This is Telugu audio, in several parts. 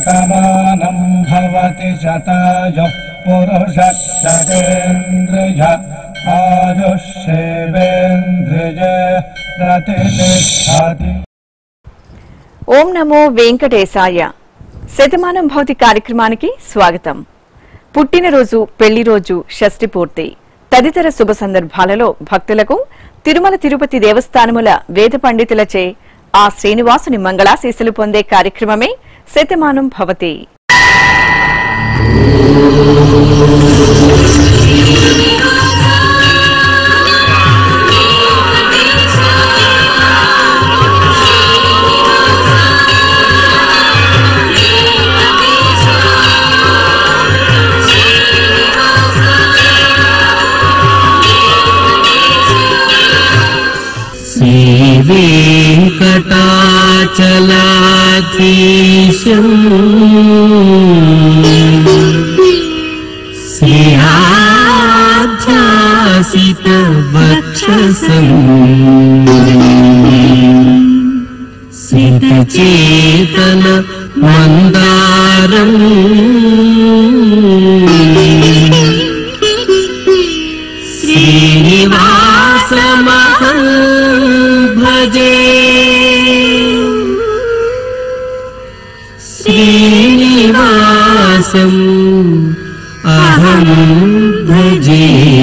शतमानं भवति शतायुः पुरुषः शतेन्द्रिय आयुष्येवेन्द्रिय प्रतिष्ठति ఓం నమో వెంకటేశాయ శతమానం భౌతి కార్యక్రమానికి స్వాగతం పుట్టినరోజు పెళ్లి రోజు షష్ఠి పూర్తి తదితర శుభ సందర్భాలలో భక్తులకు తిరుమల తిరుపతి దేవస్థానముల వేద పండితులచే ఆ శ్రీనివాసుని మంగళాశీసులు పొందే కార్యక్రమమే శతమానం భవతి श्रीवेङ्कटाचलाधीशम् श्रियाध्यासितवक्षसम् सितचेतन मन्दारम् श्रीनिवासमहं भजे श्रीनिवासम् अहं भजे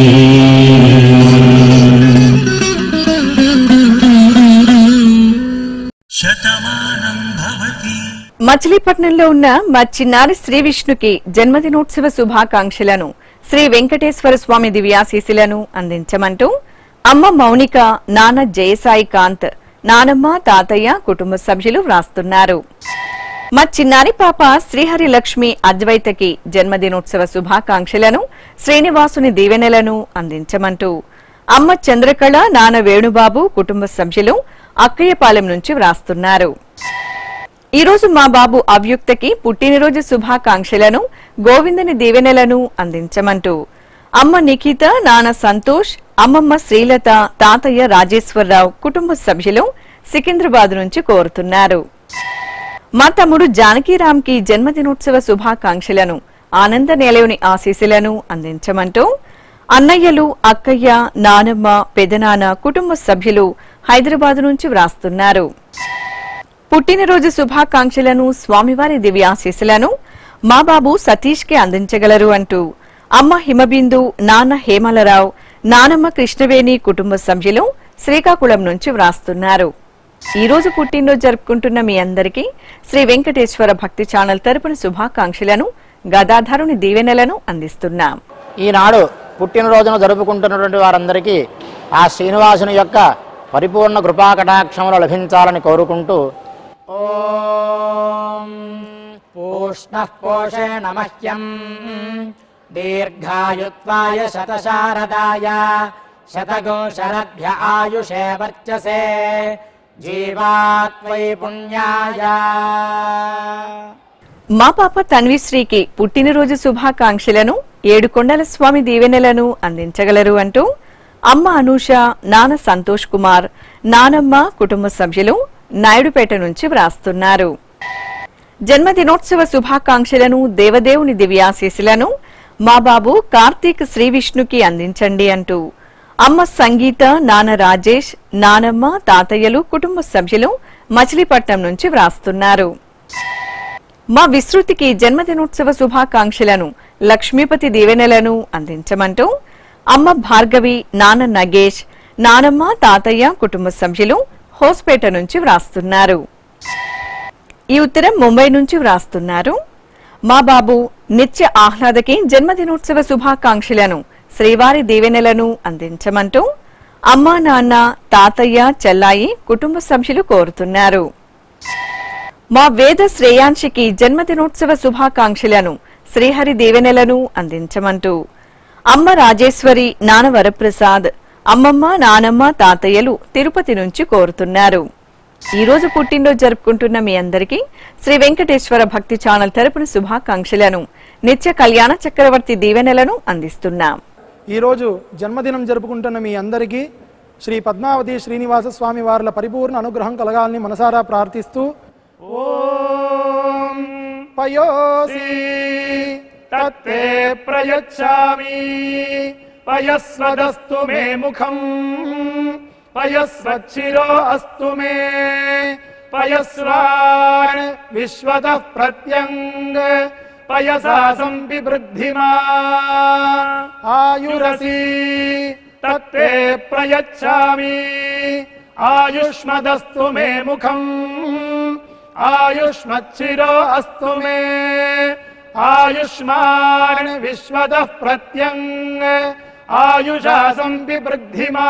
మచిలీపట్నంలో ఉన్న మా చిన్నారి శ్రీ విష్ణుకి జన్మదినోత్సవ శుభాకాంక్షలను శ్రీ వెంకటేశ్వర స్వామి దివ్యాశీసులను అందించమంటూ అమ్మ మౌనిక నాన్న జయసాయి కాంత్ నానమ్మ తాతయ్య కుటుంబ సభ్యులు వ్రాస్తున్నారు మా చిన్నారి పాప శ్రీహరి లక్ష్మి అద్వైతకి జన్మదినోత్సవ శుభాకాంక్షలను శ్రీనివాసుని దీవెనలను అందించమంటూ అమ్మ చంద్రకళ నాన్న వేణుబాబు కుటుంబ సభ్యులు అక్కయ్యపాలెం నుంచి వ్రాస్తున్నారు ఈ రోజు మా బాబు అవ్యుక్తకి పుట్టినరోజు శుభాకాంక్షలను గోవిందని దీవెనలను అందించమంటూ అమ్మ నిఖిత నాన్న సంతోష్ అమ్మమ్మ శ్రీలత తాతయ్య రాజేశ్వరరావు కుటుంబ సభ్యులు సికింద్రాబాద్ నుంచి కోరుతున్నారు మా తమ్ముడు జానకీరామ్కి జన్మదినోత్సవ శుభాకాంక్షలను ఆనంద నిలయుని ఆశీస్సులను అందించమంటూ అన్నయ్యలు అక్కయ్య నానమ్మ పెదనాన్న కుటుంబ సభ్యులు హైదరాబాద్ నుంచి వ్రాస్తున్నారు పుట్టినరోజు శుభాకాంక్షలను స్వామివారి దివ్యాశీస్సులను మా బాబు సతీష్ కి అందించగలరు అంటూ అమ్మ హిమబిందు నాన్న హేమలరావు నానమ్మ కృష్ణవేణి కుటుంబ సభ్యులు శ్రీకాకుళం నుంచి వ్రాస్తున్నారు ఈ రోజు పుట్టినరోజు జరుపుకుంటున్న మీ అందరికీ శ్రీ వెంకటేశ్వర భక్తి ఛానల్ తరపున శుభాకాంక్షలను గదాధరుని దీవెనలను అందిస్తున్నాం ఈనాడు పుట్టినరోజును జరుపుకుంటున్నటువంటి వారందరికీ ఆ శ్రీనివాసుని యొక్క పరిపూర్ణ కృపా కటాక్షములు లభించాలని కోరుకుంటూ ఓం పూష్ణ పోషేణ మహ్యం దీర్ఘాయుత్వాయ శతశారదాయ శతగోశరభ్య ఆయుషే వర్చసే జీవాత్వై పుణ్యాయ మా పాప తన్విశ్రీకి పుట్టినరోజు శుభాకాంక్షలను ఏడుకొండల స్వామి దీవెనలను అందించగలరు అంటూ అమ్మ అనూష నాన్న సంతోష్ కుమార్ నానమ్మ కుటుంబ సభ్యులు నాయుడుపేట నుంచి వ్రాస్తున్నారు జన్మదినోత్సవ శుభాకాంక్షలను దేవదేవుని దివ్యాశీస్సులను మా బాబు కార్తీక్ శ్రీ విష్ణుకి అందించండి అంటూ అమ్మ సంగీత నాన్న రాజేష్ నానమ్మ తాతయ్యలు కుటుంబ సభ్యులు మచిలీపట్నం నుంచి వ్రాస్తున్నారు మా విస్తృతికి జన్మదినోత్సవ శుభాకాంక్షలను లక్ష్మీపతి దీవెనలను అందించమంటూ అమ్మ భార్గవి నాన్న నగేష్ నానమ్మ తాతయ్య కుటుంబ సభ్యులు హోస్పేట నుంచి వ్రాస్తున్నారు ఈ ఉత్తరం ముంబై నుంచి వ్రాస్తున్నారు మా బాబు నిత్య ఆహ్లాదకి జన్మదినోత్సవ శుభాకాంక్షలను శ్రీవారి దీవెనలను అందించమంటూ అమ్మా నాన్న తాతయ్య చెల్లాయి కుటుంబ సభ్యులు కోరుతున్నారు మా వేద శ్రేయాంశికి జన్మదినోత్సవ శుభాకాంక్షలను శ్రీహరి దీవెనలను అందించమంటూ అమ్మ రాజేశ్వరి నాన్న వరప్రసాద్ అమ్మమ్మ నానమ్మ తాతయ్యలు తిరుపతి నుంచి కోరుతున్నారు ఈ రోజు పుట్టినరోజు జరుపుకుంటున్న మీ అందరికీ శ్రీ వెంకటేశ్వర భక్తి ఛానల్ తరపున శుభాకాంక్షలను నిత్య కళ్యాణ చక్రవర్తి దీవెనలను అందిస్తున్నాం ఈరోజు జన్మదినం జరుపుకుంటున్న మీ అందరికీ శ్రీ పద్మావతి శ్రీనివాస స్వామి వార్ల పరిపూర్ణ అనుగ్రహం కలగాలని మనసారా ప్రార్థిస్తూ ఓం పయోసి తత్తే ప్రయచ్చామి పయస్వదస్తు మే ముఖం పయస్వచ్చిరో అస్తు మే పయస్వాన్ విశ్వత ప్రత్యంగ పయసా సంబివృద్ధిమా ఆయురసి తత్తే ప్రయచ్చామి ఆయుష్మదస్తు మే ముఖం ఆయుష్మచ్చిరో అస్తు మే ఆయుష్మాన్ విశ్వత ప్రత్యంగ ఆయుషా సంబివృద్ధిమా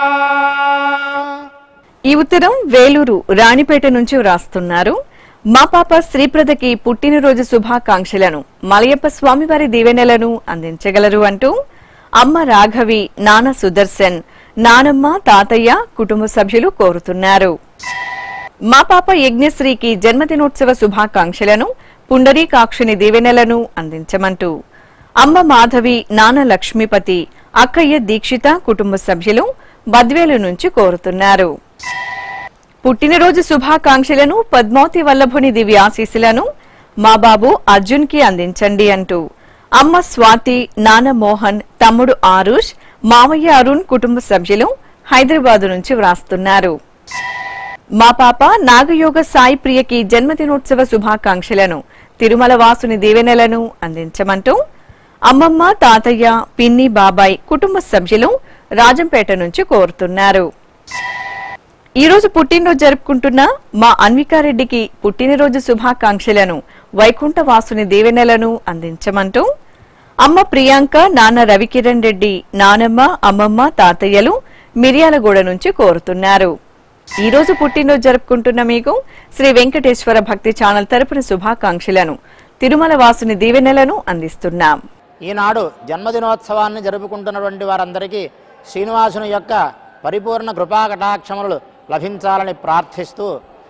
ఈ ఉత్తరం వేలూరు రాణిపేట నుంచి వ్రాస్తున్నారు మా పాప శ్రీప్రదకి పుట్టినరోజు శుభాకాంక్షలను మలయప్ప స్వామివారి దీవెనలను అందించగలరు అంటూ అమ్మ రాఘవి నాన్న సుదర్శన్ నానమ్మ తాతయ్య కుటుంబ సభ్యులు కోరుతున్నారు మా పాప యజ్ఞశ్రీకి జన్మదినోత్సవ శుభాకాంక్షలను పుండరీకాక్షుని దీవెనలను అందించమంటూ అమ్మ మాధవి నాన్న లక్ష్మీపతి అక్కయ్య దీక్షిత కుటుంబ సభ్యులు బద్వేలు నుంచి కోరుతున్నారు పుట్టినరోజు శుభాకాంక్షలను పద్మావతి వల్లభుని దివ్యాశీస్సులను మా బాబు అర్జున్ కి అందించండి అంటూ అమ్మ స్వాతి నాన్న మోహన్ తమ్ముడు ఆరుష్ మామయ్య అరుణ్ కుటుంబ సభ్యులు హైదరాబాద్ నుంచి వ్రాస్తున్నారు మా పాప నాగయోగ సాయి ప్రియకి జన్మదినోత్సవ శుభాకాంక్షలను తిరుమల వాసుని దీవెనలను అందించమంటూ అమ్మమ్మ తాతయ్య పిన్ని బాబాయ్ కుటుంబ సభ్యులు రాజంపేట నుంచి కోరుతున్నారు ఈ రోజు పుట్టినరోజు జరుపుకుంటున్న మా అన్వికారెడ్డికి పుట్టినరోజు శుభాకాంక్షలను వైకుంఠ వాసుని దీవెనలను అందించమంటూ అమ్మ ప్రియాంక నాన్న రవికిరణ్ రెడ్డి నానమ్మ అమ్మమ్మ తాతయ్యలు మిర్యాలగూడ నుంచి కోరుతున్నారు ఈ రోజు పుట్టినరోజు జరుపుకుంటున్న మీకు శ్రీ వెంకటేశ్వర భక్తి ఛానల్ తరపున శుభాకాంక్షలను తిరుమల వాసుని దీవెనలను అందిస్తున్నాం ఈనాడు జన్మదినోత్సవాన్ని జరుపుకుంటున్నటువంటి వారందరికీ శ్రీనివాసుని యొక్క పరిపూర్ణ కృపా కటాక్షములు లభించాలని ప్రార్థిస్తూ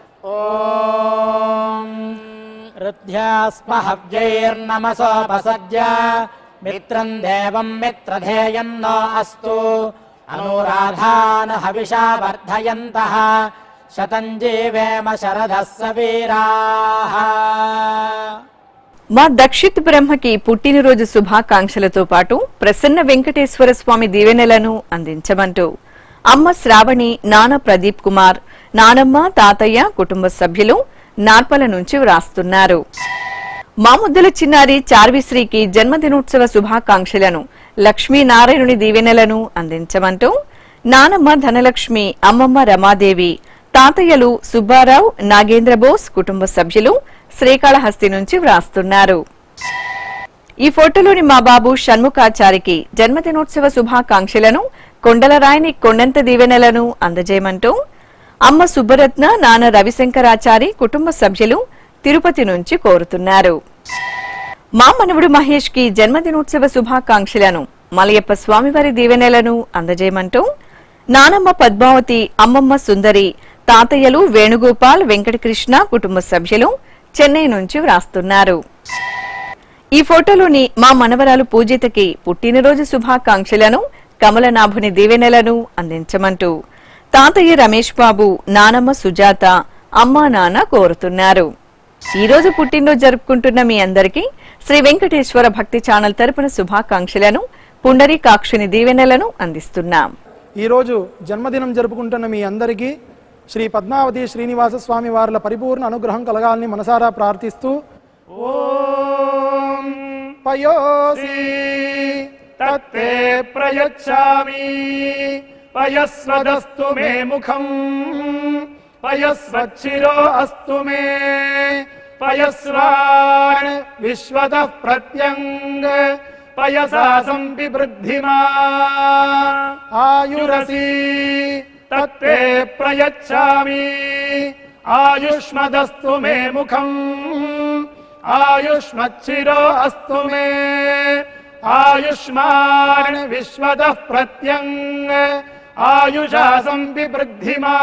ఓం ऋद्ध्यास्महव्यैर्नमसोपसज्य मित्रं देवं मित्रधेयन्नो अस्तु अनुराधान् हविषा वर्धयन्तः शतं जीवेम शरदः सवीराः మా దక్షిత్ బ్రహ్మకి పుట్టినరోజు శుభాకాంక్షలతో పాటు ప్రసన్న వెంకటేశ్వర స్వామి దీవెనలను అందించమంటూ అమ్మ శ్రావణి నాన్న ప్రదీప్ కుమార్ నానమ్మ తాతయ్య కుటుంబ సభ్యులు నార్పల నుంచి వ్రాస్తున్నారు మా ముద్దుల చిన్నారి చార్విశ్రీకి జన్మదినోత్సవ శుభాకాంక్షలను లక్ష్మీనారాయణుని దీవెనలను అందించమంటూ నానమ్మ ధనలక్ష్మి అమ్మమ్మ రమాదేవి తాతయ్యలు సుబ్బారావు నాగేంద్ర బోస్ కుటుంబ సభ్యులు శ్రీకాళహస్తి నుంచి వ్రాస్తున్నారు ఈ ఫోటోలోని మా బాబు షణ్ముఖాచారికి జన్మదినోత్సవ శుభాకాంక్షలను కొండలరాయని కొండంత దీవెనలను అందజేయమంటూ అమ్మ సుబ్బరత్న నాన్న రవిశంకరాచారి కుటుంబ సభ్యులు తిరుపతి నుంచి కోరుతున్నారు మా మనవుడు మహేష్ కి జన్మదినోత్సవ శుభాకాంక్షలను మలయప్ప స్వామివారి దీవెనలను అందజేయమంటూ నానమ్మ పద్మావతి అమ్మమ్మ సుందరి తాతయ్యలు వేణుగోపాల్ వెంకటకృష్ణ కుటుంబ సభ్యులు చెన్నై నుంచి వ్రాస్తున్నారు ఈ ఫోటోలోని మా మనవరాలు పూజితకి పుట్టినరోజు శుభాకాంక్షలను కమలనాభుని దీవెనలను అందించమంటూ తాతయ్య రమేష్ బాబు నానమ్మ సుజాత అమ్మా నాన్న కోరుతున్నారు ఈ రోజు పుట్టినరోజు జరుపుకుంటున్న మీ అందరికీ శ్రీ వెంకటేశ్వర భక్తి ఛానల్ తరపున శుభాకాంక్షలను పుండరీకాక్షుని దీవెనలను అందిస్తున్నాం ఈరోజు జన్మదినం జరుపుకుంటున్న మీ అందరికీ శ్రీ పద్మావతి శ్రీనివాస స్వామి వారుల పరిపూర్ణ అనుగ్రహం కలగాలని మనసారా ప్రార్థిస్తూ ఓం పయోసి తత్తే ప్రయచ్చామి పయస్వదస్తు మే ముఖం పయస్వచ్చిరో అస్తు మే పయస్వాన్ విశ్వత ప్రత్యంగ పయసా సంబివృద్ధిమా ఆయురసి తత్తే ప్రయచ్చామి ఆయుష్మదస్తు మే ముఖం ఆయుష్మచ్చిరో అస్తు మే ఆయుష్మాన్ విశ్వత ప్రత్యంగ ఆయుషా సంబివృద్ధిమా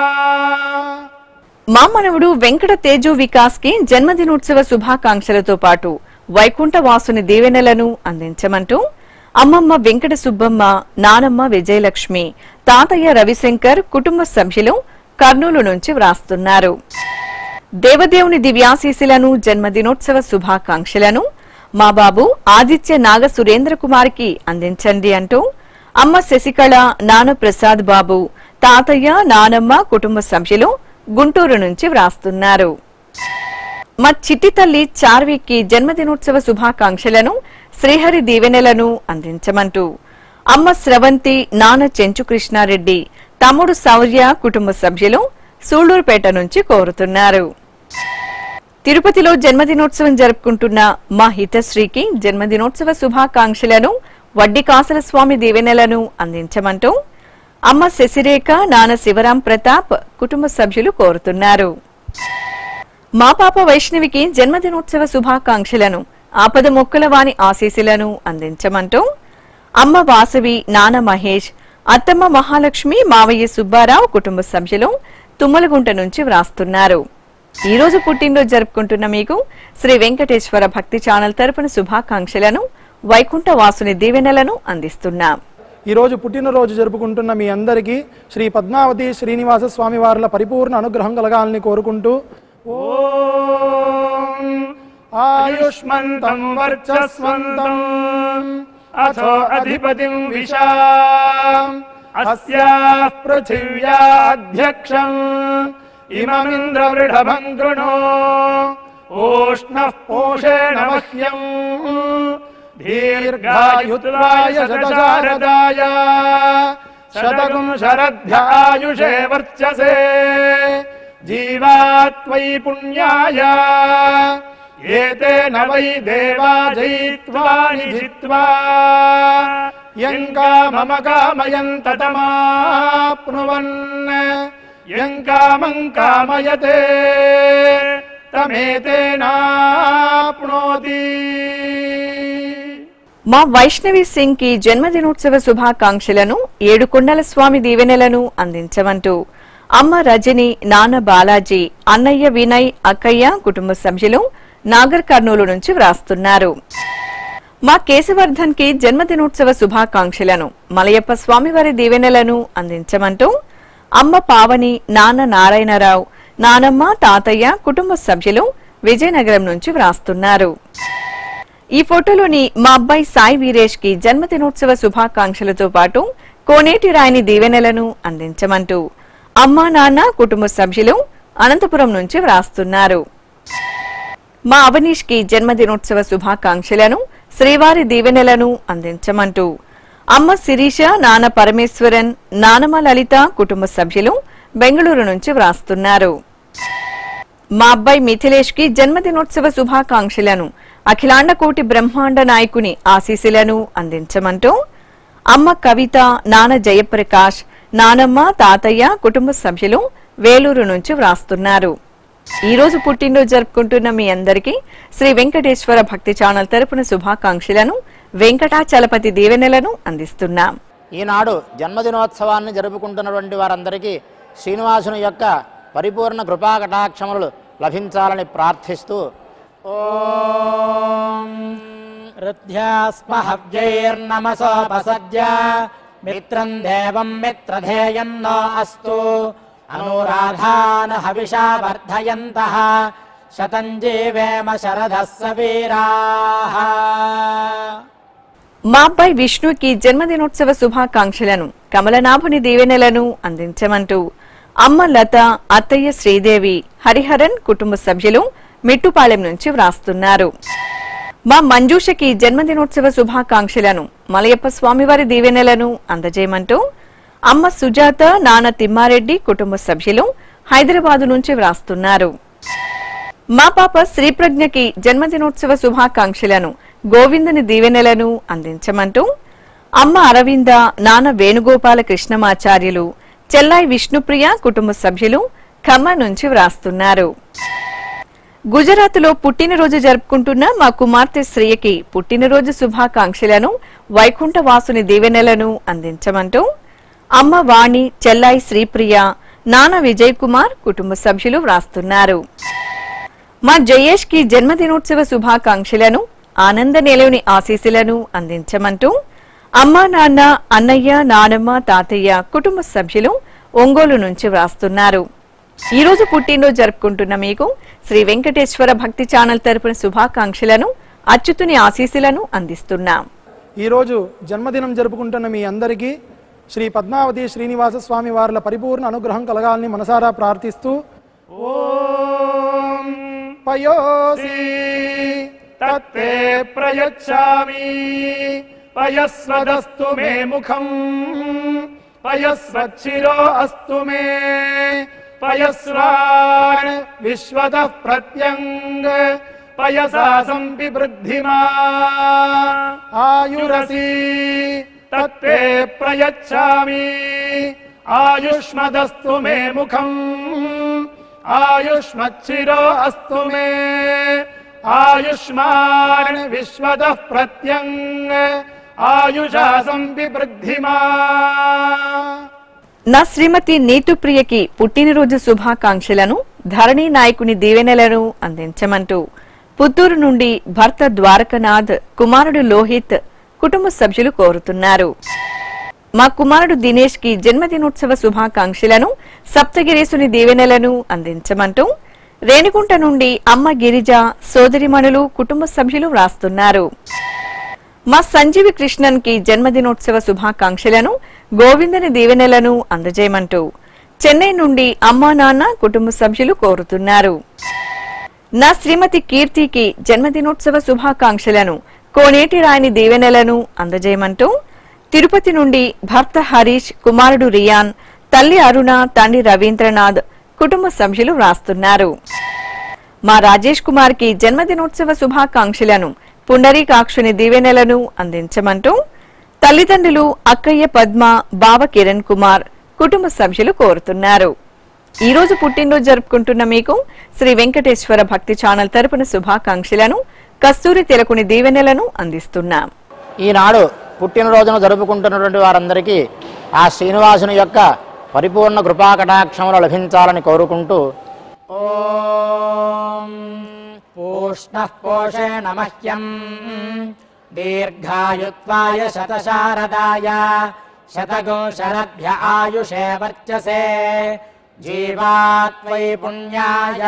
మా మనవుడు వెంకట తేజు వికాస్ కి జన్మదినోత్సవ శుభాకాంక్షలతో పాటు వైకుంఠ వాసుని దీవెనలను అందించమంటూ అమ్మమ్మ వెంకట సుబ్బమ్మ నానమ్మ విజయలక్ష్మి తాతయ్య రవిశంకర్ కుటుంబ సభ్యులు కర్నూలు నుంచి వ్రాస్తున్నారు దేవదేవుని దివ్యాశీసులను జన్మదినోత్సవ శుభాకాంక్షలను మా బాబు ఆదిత్య నాగ సురేంద్ర కుమార్కి అందించండి అంటూ అమ్మ శశికళ నాన్న ప్రసాద్ బాబు తాతయ్య నానమ్మ కుటుంబ సభ్యులు గుంటూరు నుంచి వ్రాస్తున్నారు మా చిట్టి తల్లి చార్వికి జన్మదినోత్సవ శుభాకాంక్షలను శ్రీహరి దీవెనలను అందించమంటూ అమ్మ స్రవంతి నాన్న చెంచు కృష్ణారెడ్డి తమ్ముడు శౌర్య కుటుంబ సభ్యులు సూళ్లూరుపేట నుంచి కోరుతున్నారు తిరుపతిలో జన్మదినోత్సవం జరుపుకుంటున్న మా హితశ్రీకి జన్మదినోత్సవ శుభాకాంక్షలను వడ్డీ కాసల స్వామి దీవెనలను అందించమంటూ అమ్మ శశిరేఖ నాన్న శివరాం ప్రతాప్ కుటుంబ సభ్యులు కోరుతున్నారు మా పాప వైష్ణవికి జన్మదినోత్సవ శుభాకాంక్షలను ఆపద మొక్కల వాని ఆశీస్సులను అందించమంటూ అమ్మ వాసవి నాన్న మహేష్ అత్తమ్మ మహాలక్ష్మి మావయ్య సుబ్బారావు కుటుంబ సభ్యులు తుమ్మలగుంట నుంచి వ్రాస్తున్నారు ఈ రోజు పుట్టినరోజు జరుపుకుంటున్న మీకు శ్రీ వెంకటేశ్వర భక్తి ఛానల్ తరపున శుభాకాంక్షలను వైకుంఠ వాసుని దీవెనలను అందిస్తున్నాం ఈరోజు పుట్టినరోజు జరుపుకుంటున్న మీ అందరికీ శ్రీ పద్మావతి శ్రీనివాస స్వామి వార్ల పరిపూర్ణ అనుగ్రహం కలగాలని కోరుకుంటూ ఓం ఆయుష్మంతం వర్చస్వంతం అథో అధిపతిం విశా అస్యాః పృథివ్యా అధ్యక్షం ఇమమింద్రవృఢభం గృణో ఓష్ణః పోషేణ మహ్యం దీర్ఘాయుత్వాయ శతశారదాయ శతగుం శరద్భ్యాయుషే వర్చసే జీవాత్వై పుణ్యాయ ఏతేన వై దేవా జయిత్వాని జిత్వా యం కామమ కామయం తతమాప్నువన్ యం కామం కామయతే తమేతేనాప్నోతి మా వైష్ణవి సింగ్ కి జన్మదినోత్సవ శుభాకాంక్షలను ఏడుకొండల స్వామి దీవెనలను అందించమంటూ అమ్మ రజని నాన్న బాలాజీ అన్నయ్య వినయ్ అక్కయ్య కుటుంబ సభ్యులు నాగర్ కర్నూలు నుంచి వ్రాస్తున్నారు మా కేశవర్ధన్ కి జన్మదినోత్సవ శుభాకాంక్షలను మలయప్ప స్వామివారి దీవెనలను అందించమంటూ అమ్మ పావని నాన్న నారాయణరావు నానమ్మ తాతయ్య కుటుంబ సభ్యులు విజయనగరం నుంచి వ్రాస్తున్నారు ఈ ఫోటోలోని మా అబ్బాయి సాయి వీరేష్ కి జన్మదినోత్సవ శుభాకాంక్షలతో పాటు కోనేటి రాయని దీవెనలను అందించమంటూ అమ్మా నాన్న కుటుంబ సభ్యులు అనంతపురం నుంచి వ్రాస్తున్నారు మా అవనీష్ కి జన్మదినోత్సవ శుభాకాంక్షలను శ్రీవారి దీవెనలను అందించమంటూ అమ్మ శిరీష నాన్న పరమేశ్వరన్ నానమ్మ లలిత కుటుంబ సభ్యులు బెంగళూరు నుంచి వ్రాస్తున్నారు మా అబ్బాయి మిథిలేష్ కి జన్మదినోత్సవ శుభాకాంక్షలను అఖిలాండ కోటి బ్రహ్మాండ నాయకుని ఆశీస్సులను అందించమంటూ అమ్మ కవిత నాన్న జయప్రకాష్ నానమ్మ తాతయ్య కుటుంబ సభ్యులు వేలూరు నుంచి వ్రాస్తున్నారు ఈ రోజు పుట్టినరోజు జరుపుకుంటున్న మీ అందరికీ శ్రీ వెంకటేశ్వర భక్తి ఛానల్ తరపున శుభాకాంక్షలను వెంకటాచలపతి దీవెనలను అందిస్తున్నాం ఈనాడు జన్మదినోత్సవాన్ని జరుపుకుంటున్నటువంటి వారందరికీ శ్రీనివాసుని యొక్క పరిపూర్ణ కృపా కటాక్షములు లభించాలని ప్రార్థిస్తూ ఓం హృద్యాస్మ హవ్యైర్నమసోపసద్య మిత్రం దేవం మిత్రధేయన్నో అస్తు అనురాధాన హవిషా వర్ధయంతః శతం జీవేమ శరదः సవీరాः మా అబ్బాయి విష్ణుకి జన్మదినోత్సవ శుభాకాంక్షలను కమలనాభుని దీవెనలను అందించమంటూ అమ్మ లత అత్తయ్య శ్రీదేవి హరిహరన్ కుటుంబ సభ్యులు మిట్టుపాలెం నుంచి వ్రాస్తున్నారు మా మంజూషకి జన్మదినోత్సవ శుభాకాంక్షలను మలయప్ప స్వామివారి దీవెనలను అందజేయమంటూ అమ్మ సుజాత నాన్న తిమ్మారెడ్డి కుటుంబ సభ్యులు హైదరాబాదు నుంచి వ్రాస్తున్నారు మా పాప శ్రీప్రజ్ఞకి జన్మదినోత్సవ శుభాకాంక్షలను గోవిందుని దీవెనలను అందించమంటూ అమ్మ అరవింద నాన్న వేణుగోపాల కృష్ణమాచార్యులు చెల్లాయి విష్ణుప్రియ కుటుంబ సభ్యులు ఖమ్మం నుంచి వ్రాస్తున్నారు గుజరాత్ లో పుట్టినరోజు జరుపుకుంటున్న మా కుమార్తె శ్రీయకి పుట్టినరోజు శుభాకాంక్షలను వైకుంఠ వాసుని దీవెనలను అందించమంటూ అమ్మ వాణి చెల్లాయి శ్రీప్రియ నాన్న విజయ్ కుమార్ కుటుంబ సభ్యులు వ్రాస్తున్నారు మా జయేష్ కి జన్మదినోత్సవ శుభాకాంక్షలను ఆనంద నిలవుని ఆశీస్సులను అందించమంటూ అమ్మా నాన్న అన్నయ్య నానమ్మ తాతయ్య కుటుంబ సభ్యులు ఒంగోలు నుంచి వ్రాస్తున్నారు ఈ రోజు పుట్టినరోజు జరుపుకుంటున్న మీకు శ్రీ వెంకటేశ్వర భక్తి ఛానల్ తరపున శుభాకాంక్షలను అచ్యుతుని ఆశీస్సులను అందిస్తున్నాం ఈరోజు జన్మదినం జరుపుకుంటున్న మీ అందరికీ శ్రీ పద్మావతి శ్రీనివాస స్వామి వార్ల పరిపూర్ణ అనుగ్రహం కలగాలని మనసారా ప్రార్థిస్తూ ఓం పయోసి తత్తే ప్రయచ్చామి పయస్వదస్తు మే ముఖం పయస్వచ్చిరో అస్తు మే పయస్వాన్ విశ్వత ప్రత్యంగ పయసా సంపివృద్ధిమా ఆయురసి తత్తే ప్రయచ్చామి ఆయుష్మదస్తు మే ముఖం ఆయుష్మచ్చిరో అస్తు మే ఆయుష్మాన్ విశ్వత ప్రత్యంగ ఆయుషా సంపివృద్ధిమా నా శ్రీమతి నీతుప్రియకి పుట్టినరోజు శుభాకాంక్షలను ధరణి నాయకుని దీవెనలను అందించమంటూ పుత్తూరు నుండి భర్త ద్వారకనాథ్ కుమారుడు లోహిత్ కుటుంబ సభ్యులు కోరుతున్నారు మా కుమారుడు దినేష్ కి జన్మదినోత్సవ శుభాకాంక్షలను సప్తగిరీసుని దీవెనలను అందించమంటూ రేణిగుంట నుండి అమ్మ గిరిజ సోదరిమణులు కుటుంబ సభ్యులు వ్రాస్తున్నారు మా సంజీవి కృష్ణన్ కి జన్మదినోత్సవ శుభాకాంక్షలను గోవిందని దీవెనలను అందజేయమంటూ చెన్నై నుండి అమ్మా నాన్న కుటుంబ సభ్యులు కోరుతున్నారు నా శ్రీమతి కీర్తికి జన్మదినోత్సవ శుభాకాంక్షలను కోనేటి రాయని దీవెనలను అందజేయమంటూ తిరుపతి నుండి భర్త హరీష్ కుమారుడు రియాన్ తల్లి అరుణ తండ్రి రవీంద్రనాథ్ కుటుంబ సభ్యులు వ్రాస్తున్నారు మా రాజేష్ కుమార్ కి జన్మదినోత్సవ శుభాకాంక్షలను పుండరీకాక్షుని దీవెనలను అందించమంటూ తల్లిదండ్రులు అక్కయ్య పద్మ బావ కిరణ్ కుమార్ కుటుంబ సభ్యులు కోరుతున్నారు ఈ రోజు పుట్టినరోజు జరుపుకుంటున్న మీకు శ్రీ వెంకటేశ్వర భక్తి ఛానల్ తరపున శుభాకాంక్షలను కస్తూరి తిలకుని దీవెనలను అందిస్తున్నాం ఈనాడు పుట్టినరోజును జరుపుకుంటున్నటువంటి వారందరికీ ఆ శ్రీనివాసుని యొక్క పరిపూర్ణ కృపాకటాక్షములు లభించాలని కోరుకుంటూ ఓం పూష్ణః పోషేణ మహ్యం దీర్ఘాయుత్వాయ శతశారదాయ శతగో శరభ్య ఆయుషే వర్చసే జీవాత్వై పుణ్యాయ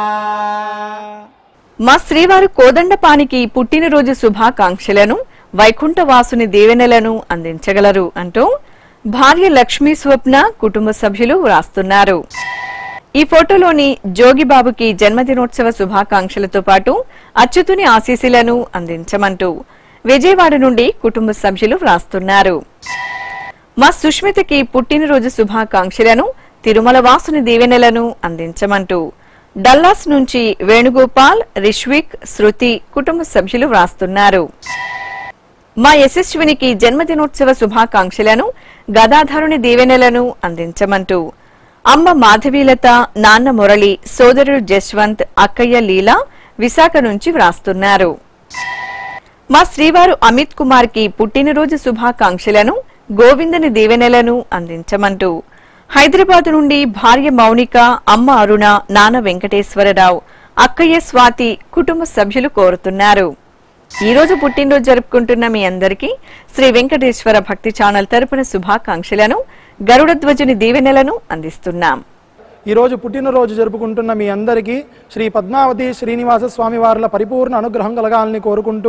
మా శ్రీవారు కోదండపానికి పుట్టినరోజు శుభాకాంక్షలను వైకుంఠవాసుని దీవెనలను అందించగలరు అంటూ భార్య లక్ష్మీ స్వప్న కుటుంబ సభ్యులు వ్రాస్తున్నారు ఈ ఫోటోలోని జోగిబాబుకి జన్మదినోత్సవ శుభాకాంక్షలతో పాటు అచ్యుతుని ఆశీస్సులను అందించమంటూ విజయవాడ నుండి కుటుంబ సభ్యులు వ్రాస్తున్నారు మా సుష్మితకి పుట్టినరోజు శుభాకాంక్షలను తిరుమల వాసుని దీవెనలను అందించమంటూ డల్లాస్ నుంచి వేణుగోపాల్ రిష్విక్ శృతి కుటుంబ సభ్యులు వ్రాస్తున్నారు మా యశస్వినికి జన్మదినోత్సవ శుభాకాంక్షలను గదాధరుని దీవెనలను అందించమంటూ అమ్మ మాధవీలత నాన్న మురళి సోదరుడు జస్వంత్ అక్కయ్య లీలా విశాఖ నుంచి వ్రాస్తున్నారు మా శ్రీవారు అమిత్ కుమార్ కి పుట్టినరోజు శుభాకాంక్షలను గోవిందని దీవెనలను అందించమంటూ హైదరాబాద్ నుండి భార్య మౌనిక అమ్మ అరుణ నాన్న వెంకటేశ్వరరావు అక్కయ్య స్వాతి కుటుంబ సభ్యులు కోరుతున్నారు ఈ రోజు పుట్టినరోజు జరుపుకుంటున్న మీ అందరికీ శ్రీ వెంకటేశ్వర భక్తి ఛానల్ తరపున శుభాకాంక్షలను గరుడ ధ్వజుని దీవెనలను అందిస్తున్నాం ఈరోజు పుట్టినరోజు జరుపుకుంటున్న మీ అందరికీ శ్రీ పద్మావతి శ్రీనివాస స్వామి వార్ల పరిపూర్ణ అనుగ్రహం కలగాలని కోరుకుంటూ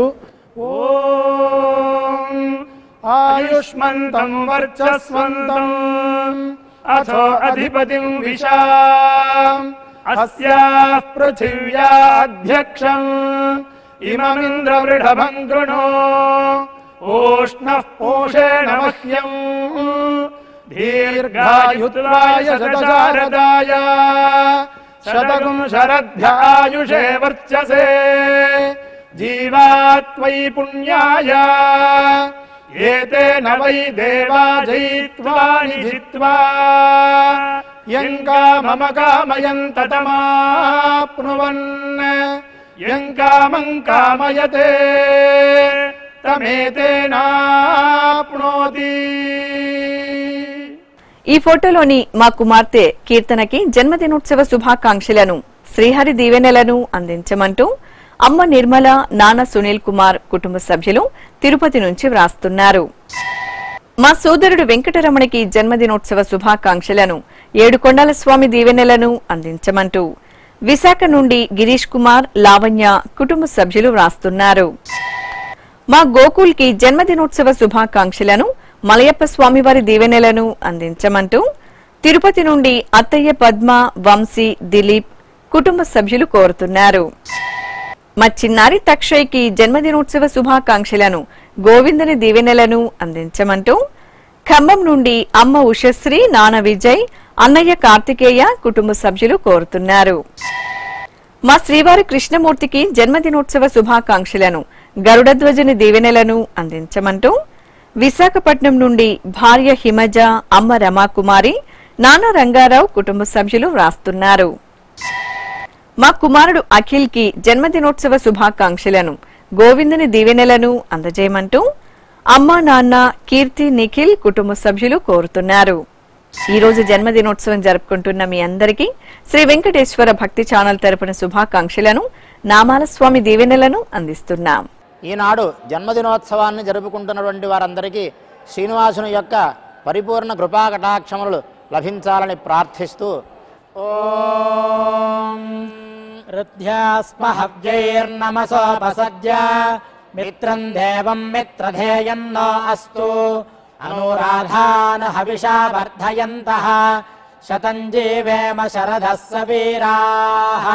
ఓం ఆయుష్మంతం వర్చస్వంతం అథో అధిపతిం విశా అస్యాః పృథివ్యా అధ్యక్షం ఇమమింద్రవృఢభం గృణో ఓష్ణః పోషేణ మహ్యం దీర్ఘాయుత్వాయ శతశారదాయ శతగుం శరధ్యాయుషే వర్చసే జీవాత్వై పుణ్యాయ ఏతేన వై దేవా జయిత్వాని జిత్వా యం కామమ కామయంత తమాప్నువన్ యం కామం కామయతే తమేతేనాప్నోతి ఈ ఫోటోలోని మా కుమార్తె కీర్తనకి జన్మదినోత్సవ శుభాకాంక్షలను శ్రీహరి దీవెనలను అందించమంటూ అమ్మ నిర్మల నాన్న సునీల్ కుమార్ కుటుంబ సభ్యులు తిరుపతి నుంచి వ్రాస్తున్నారు మా సోదరుడు వెంకటరమణకి జన్మదినోత్సవ శుభాకాంక్షలను ఏడుకొండల స్వామి దీవెనలను అందించమంటూ విశాఖ నుండి గిరీష్ కుమార్ లావణ్య కుటుంబ సభ్యులు వ్రాస్తున్నారు మా గోకుల్ కి జన్మదినోత్సవ శుభాకాంక్షలను మలయప్ప స్వామివారి దీవెనలను అందించమంటూ తిరుపతి నుండి అత్తయ్య పద్మ వంశీ దిలీప్ కుటుంబ సభ్యులు కోరుతున్నారు మా చిన్నారి తక్షయ్కి జన్మదినోత్సవ శుభాకాంక్షలను గోవిందని దీవెనలను అందించమంటూ ఖమ్మం నుండి అమ్మ ఉషశ్రీ నాన్న విజయ్ అన్నయ్య కార్తికేయ కుటుంబ సభ్యులు కోరుతున్నారు మా శ్రీవారి కృష్ణమూర్తికి జన్మదినోత్సవ శుభాకాంక్షలను గరుడధ్వజని దీవెనలను అందించమంటూ విశాఖపట్నం నుండి భార్య హిమజ అమ్మ రమాకుమారి నాన్న రంగారావు కుటుంబ సభ్యులు వ్రాస్తున్నారు మా కుమారుడు అఖిల్ కి జన్మదినోత్సవ శుభాకాంక్షలను గోవిందుని దీవెనలను అందజేయమంటూ అమ్మా నాన్న కీర్తి నిఖిల్ కుటుంబ సభ్యులు కోరుతున్నారు ఈ రోజు జన్మదినోత్సవం జరుపుకుంటున్న మీ అందరికీ శ్రీ వెంకటేశ్వర భక్తి ఛానల్ తరపున శుభాకాంక్షలను నామాల స్వామి దీవెనలను అందిస్తున్నాం ఈనాడు జన్మదినోత్సవాన్ని జరుపుకుంటున్నటువంటి వారందరికీ శ్రీనివాసుని యొక్క పరిపూర్ణ కృపా కటాక్షములు లభించాలని ప్రార్థిస్తూ ఓం రుధ్యాస్మ హవ్యైర్నమసోపసజ్య మిత్రం దేవం మిత్రధేయం నో అస్తు అనురాధాన హవిషా వర్ధయంతః శతం జీవేమ శరదः సవీరాः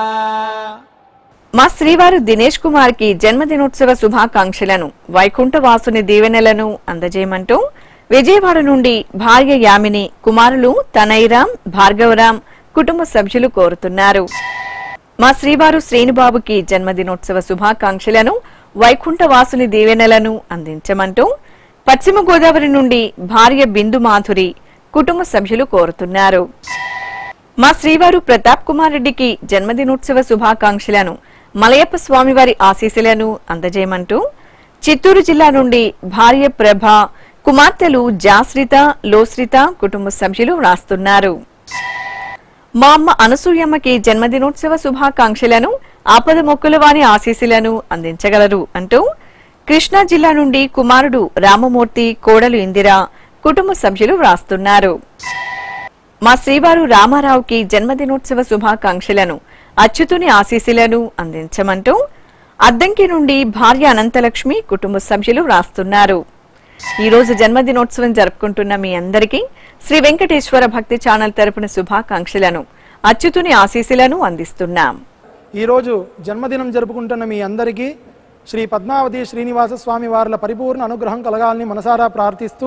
మా శ్రీవారు దినేష్ కుమార్ కి జన్మదినోత్సవ శుభాకాంక్షలను వైకుంఠ వాసుని దీవెనలను అందజేయమంటూ విజయవాడ నుండి భార్య యామిని కుమారులు తనైరాం భార్గవరాం కుటుంబ సభ్యులు కోరుతున్నారు మా శ్రీవారు శ్రీనుబాబుకి జన్మదినోత్సవ శుభాకాంక్షలను వైకుంఠ వాసుని దీవెనలను అందించమంటూ పశ్చిమ గోదావరి నుండి భార్య బిందు మాధురి కుటుంబ సభ్యులు కోరుతున్నారు మా శ్రీవారు ప్రతాప్ కుమార్ రెడ్డికి జన్మదినోత్సవ శుభాకాంక్షలను మలయప్ప స్వామివారి ఆశీస్సులను అందజేయమంటూ చిత్తూరు జిల్లా నుండి భార్య ప్రభ కుమార్తెలు జాశ్రిత లోశ్రిత కుటుంబ సభ్యులు వ్రాస్తున్నారు మా అమ్మ అనసూయమ్మకి జన్మదినోత్సవ శుభాకాంక్షలను ఆపద మొక్కుల వారి ఆశీస్సులను అందించగలరు అంటూ కృష్ణా జిల్లా నుండి కుమారుడు రామమూర్తి కోడలు ఇందిర కుటుంబ సభ్యులు వ్రాస్తున్నారు మా శ్రీవారు రామారావుకి జన్మదినోత్సవ శుభాకాంక్షలను అచ్యుతుని ఆశీస్సులను అందించమంటూ అద్దంకి నుండి భార్య అనంతలక్ష్మి కుటుంబ సభ్యులు వ్రాస్తున్నారు ఈ రోజు జన్మదినోత్సవం జరుపుకుంటున్న మీ అందరికీ శ్రీ వెంకటేశ్వర భక్తి ఛానల్ తరపున శుభాకాంక్షలను అచ్యుతుని ఆశీస్సులను అందిస్తున్నాం ఈరోజు జన్మదినం జరుపుకుంటున్న మీ అందరికీ శ్రీ పద్మావతి శ్రీనివాస స్వామి వార్ల పరిపూర్ణ అనుగ్రహం కలగాలని మనసారా ప్రార్థిస్తూ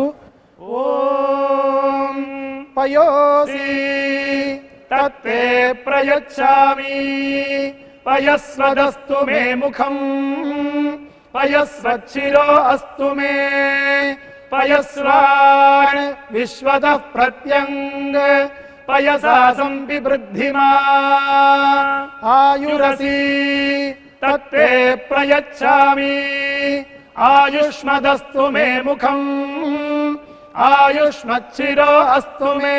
ఓం పయోసి తత్తే ప్రయచ్చామి పయస్వదస్తు మే ముఖం పయస్వచ్చిరో అస్తు మే పయస్వాన్ విశ్వత ప్రత్యంగ పయసా సంపివృద్ధిమా ఆయురసి తత్తే ప్రయచ్చామి ఆయుష్మదస్తు మే ముఖం ఆయుష్మచ్చిరో అస్తు మే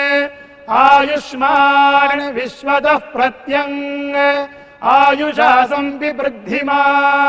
ఆయుష్మాన్ విశ్వత ప్రత్యంగ ఆయుషా సంపివృద్ధిమా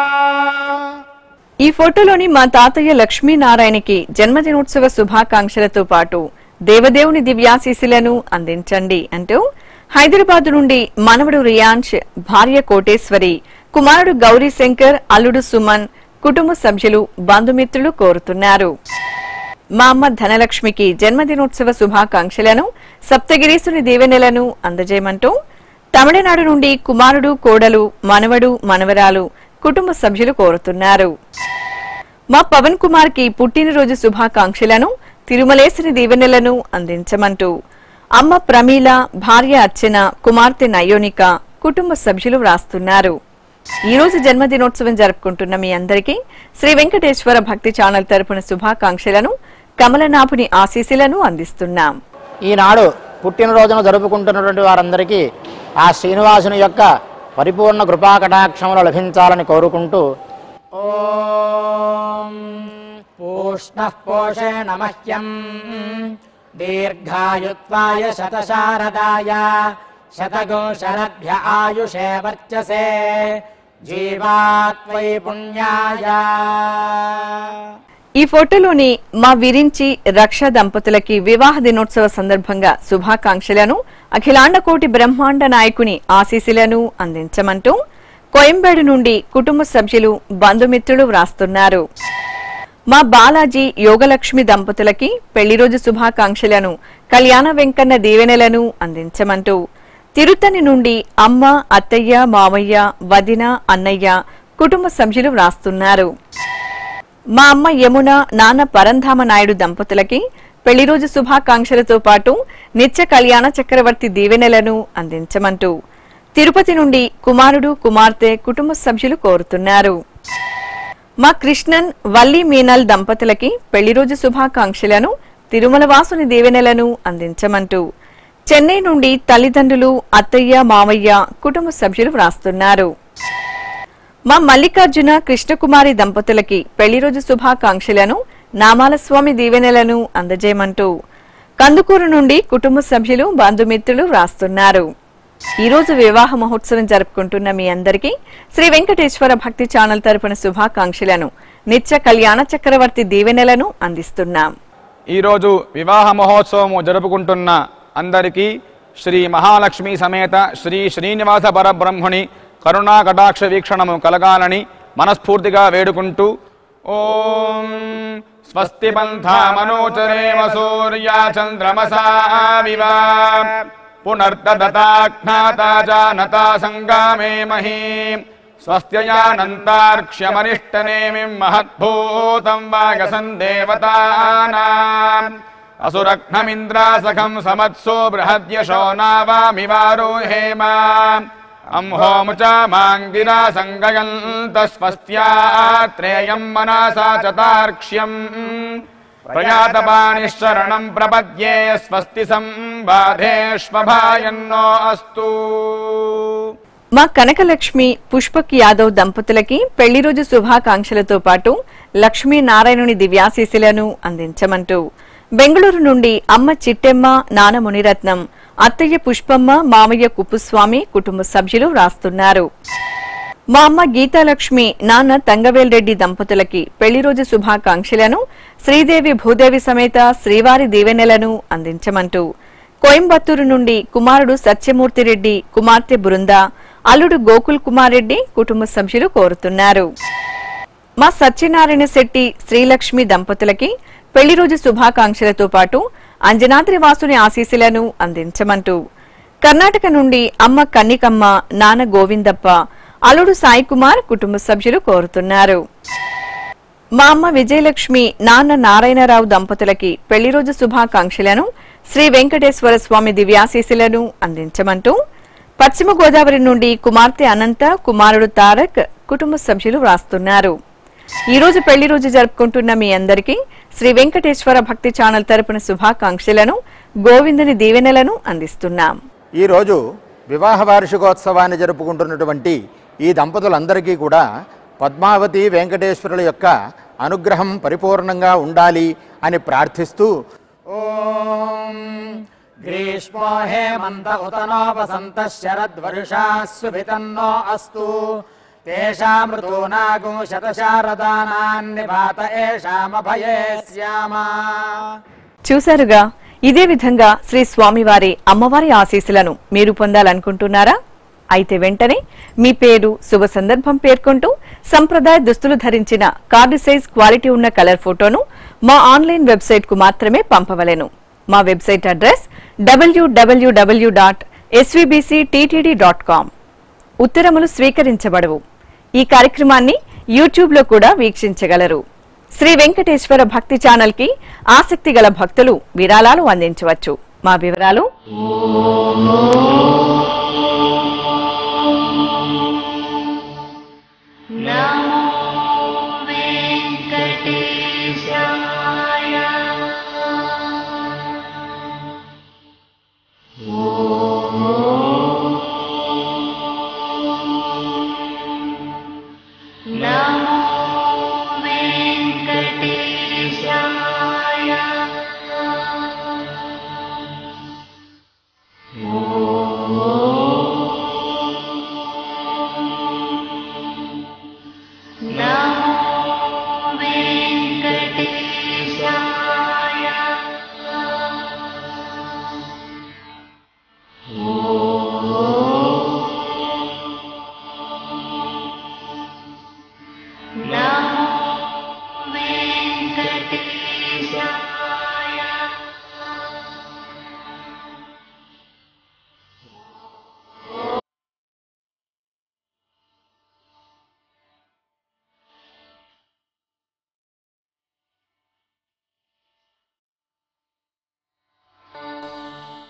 ఈ ఫోటోలోని మా తాతయ్య లక్ష్మీనారాయణకి జన్మదినోత్సవ శుభాకాంక్షలతో పాటు దేవదేవుని దివ్యాశీస్సులను అందించండి అంటూ హైదరాబాద్ నుండి మనవడు రియాన్ష్ భార్య కోటేశ్వరి కుమారుడు గౌరీ శంకర్ అల్లుడు సుమన్ కుటుంబ సభ్యులు బంధుమిత్రులు కోరుతున్నారు మా అమ్మ ధనలక్ష్మికి జన్మదినోత్సవ శుభాకాంక్షలను సప్తగిరీసుని దీవెనలను అందజేయమంటూ తమిళనాడు నుండి కుమారుడు కోడలు మనవడు మనవరాలు కుటుంబ సభ్యులు కోరుతున్నారు మా పవన్ కుమార్ కి పుట్టినరోజు శుభాకాంక్షలను తిరుమలేశ్వరి దీవెనలను అందించమంటూ అమ్మ ప్రమీల భార్య అర్చన కుమార్తె నయోనిక కుటుంబ సభ్యులు వ్రాస్తున్నారు ఈ రోజు జన్మదినోత్సవం జరుపుకుంటున్న మీ అందరికీ శ్రీ వెంకటేశ్వర భక్తి ఛానల్ తరపున శుభాకాంక్షలను కమలనాభుని ఆశీస్సులను అందిస్తున్నాం ఈనాడు పుట్టినరోజును జరుపుకుంటున్నటువంటి వారందరికీ ఆ శ్రీనివాసుని యొక్క పరిపూర్ణ కృపా కటాక్షములు లభించాలని కోరుకుంటూ ఓం పూష్ణః పోషేణ మహ్యం దీర్ఘాయుత్వాయ శతశారదాయ శతగోశరభ్య ఆయుషే వర్చసే జీవాత్వై పుణ్యాయ ఈ ఫోటోలోని మా విరించి రక్ష దంపతులకి వివాహ దినోత్సవ సందర్భంగా శుభాకాంక్షలను అఖిలాండ కోటి బ్రహ్మాండ నాయకుని ఆశీస్సులను అందించమంటూ కోయంబేడు నుండి కుటుంబ సభ్యులు బంధుమిత్రులు వ్రాస్తున్నారు మా బాలాజీ యోగలక్ష్మి దంపతులకి పెళ్లి రోజు శుభాకాంక్షలను కళ్యాణ వెంకన్న దీవెనలను అందించమంటూ తిరుత్తని నుండి అమ్మ అత్తయ్య మామయ్య వదిన అన్నయ్య కుటుంబ సభ్యులు వ్రాస్తున్నారు మా అమ్మ యమున నాన్న పరంధామ నాయుడు దంపతులకి పెళ్లి రోజు శుభాకాంక్షలతో పాటు నిత్య కళ్యాణ చక్రవర్తి దీవెనలను అందించమంటూ తిరుపతి నుండి కుమారుడు కుమార్తె కుటుంబ సభ్యులు కోరుతున్నారు మా కృష్ణన్ వల్లి మీనల్ దంపతులకి పెళ్లి రోజు శుభాకాంక్షలను తిరుమల వాసుని దీవెనలను అందించమంటూ చెన్నై నుండి తల్లిదండ్రులు అత్తయ్య మామయ్య కుటుంబ సభ్యులు వ్రాస్తున్నారు మా మల్లికార్జున కృష్ణకుమారి దంపతులకి పెళ్లి రోజు శుభాకాంక్షలను నామాల స్వామి దీవెనలను అందజేయమంటూ కందుకూరు నుండి కుటుంబ సభ్యులు బంధుమిత్రులు వ్రాస్తున్నారు ఈ రోజు వివాహ మహోత్సవం జరుపుకుంటున్న మీ అందరికీ శ్రీ వెంకటేశ్వర భక్తి ఛానల్ తరపున శుభాకాంక్షలను నిత్య కళ్యాణ చక్రవర్తి దీవెనలను అందిస్తున్నాం ఈరోజు వివాహ మహోత్సవము జరుపుకుంటున్న అందరికీ శ్రీ మహాలక్ష్మి సమేత శ్రీ శ్రీనివాస పరబ్రహ్మణి కరుణా కటాక్ష వీక్షణము కలగాలని మనస్ఫూర్తిగా వేడుకుంటూ ఓం స్వస్తి పంథా మనోచరేమ సూర్యా చంద్రమసా వివా పునర్దదతాజ్ఞాతా జానతా సంగామే మహీ స్వస్త్యయానంతార్క్ష్యమనిష్టనేమిం మహద్భూతం వాగసన్ దేవతానాం అసురఘ్నమింద్రాసఖం సమత్సో బృహద్యశో నావామివారోహేమ అంహోముచా మాంగిరా సంగయంతస్వస్త్యాత్రేయం మనసా చతార్క్ష్యం ప్రయాతపాణిశరణం ప్రపద్యే స్వస్తి సంబాధేష్వభాయన్నో అస్తు మా కనకలక్ష్మి పుష్పక్ యాదవ్ దంపతులకి పెళ్లి రోజు శుభాకాంక్షలతో పాటు లక్ష్మీ నారాయణుని దివ్యాశీస్సులను అందించమంటూ బెంగళూరు నుండి అమ్మ చిట్టెమ్మ నాన్న మునిరత్నం అత్తయ్య పుష్పమ్మ మామయ్య కుప్పుస్వామి కుటుంబ సభ్యులు వ్రాస్తున్నారు మా అమ్మ గీతాలక్ష్మి నాన్న తంగవేల్ రెడ్డి దంపతులకి పెళ్లి రోజు శుభాకాంక్షలను శ్రీదేవి భూదేవి సమేత శ్రీవారి దీవెనలను అందించమంటూ కోయంబత్తూరు నుండి కుమారుడు సత్యమూర్తి రెడ్డి కుమార్తె బృంద అల్లుడు గోకుల్ కుమార్ రెడ్డి కుటుంబ సభ్యులు కోరుతున్నారు మా సత్యనారాయణ శెట్టి శ్రీలక్ష్మి దంపతులకి పెళ్లి రోజు శుభాకాంక్షలతో పాటు అంజనాద్రి వాసుని ఆశీస్సులను అందించమంటూ కర్ణాటక నుండి అమ్మ కన్నికమ్మ నాన్న గోవిందప్ప అల్లుడు సాయి కుమార్ కుటుంబ సభ్యులు కోరుతున్నారు మా అమ్మ విజయలక్ష్మి నాన్న నారాయణరావు దంపతులకి పెళ్లి రోజు శుభాకాంక్షలను శ్రీ వెంకటేశ్వర స్వామి దివ్యాశీస్సులను అందించమంటూ పశ్చిమ గోదావరి నుండి కుమార్తె అనంత కుమారుడు తారక్ కుటుంబ సభ్యులు వ్రాస్తున్నారు ఈ రోజు పెళ్లి రోజు జరుపుకుంటున్న మీ అందరికీ శ్రీ వెంకటేశ్వర భక్తి ఛానల్ తరపున శుభాకాంక్షలను గోవిందుని దీవెనలను అందిస్తున్నాం ఈరోజు వివాహ వార్షికోత్సవాన్ని జరుపుకుంటున్నటువంటి ఈ దంపతులందరికీ కూడా పద్మావతి వెంకటేశ్వరుల యొక్క అనుగ్రహం పరిపూర్ణంగా ఉండాలి అని ప్రార్థిస్తూ ఓం గ్రీష్మో హేమంత ఉత నో వసంత శరద్వర్షా సుభితన్నో అస్తు తేషామృతూనాగో శతశారదానాన్నిపాత ఏషామభయే శ్యామా చూశారుగా ఇదే విధంగా శ్రీ స్వామివారి అమ్మవారి ఆశీస్సులను మీరు పొందాలనుకుంటున్నారా అయితే వెంటనే మీ పేరు శుభ సందర్భం పేర్కొంటూ సంప్రదాయ దుస్తులు ధరించిన కార్డు సైజ్ క్వాలిటీ ఉన్న కలర్ ఫోటోను మా ఆన్లైన్ వెబ్సైట్ కు మాత్రమే పంపవలెను మా website address WWW dot dot com ఉత్తరములు స్వీకరించబడవు ఈ కార్యక్రమాన్ని యూట్యూబ్ లో కూడా వీక్షించగలరు శ్రీ వెంకటేశ్వర భక్తి ఛానల్ కి ఆసక్తి గల భక్తులు విరాళాలు అందించవచ్చు మా వివరాలు నమో వెంకటేశాయ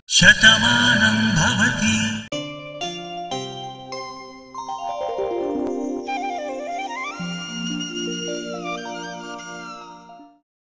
శతమానం భవతి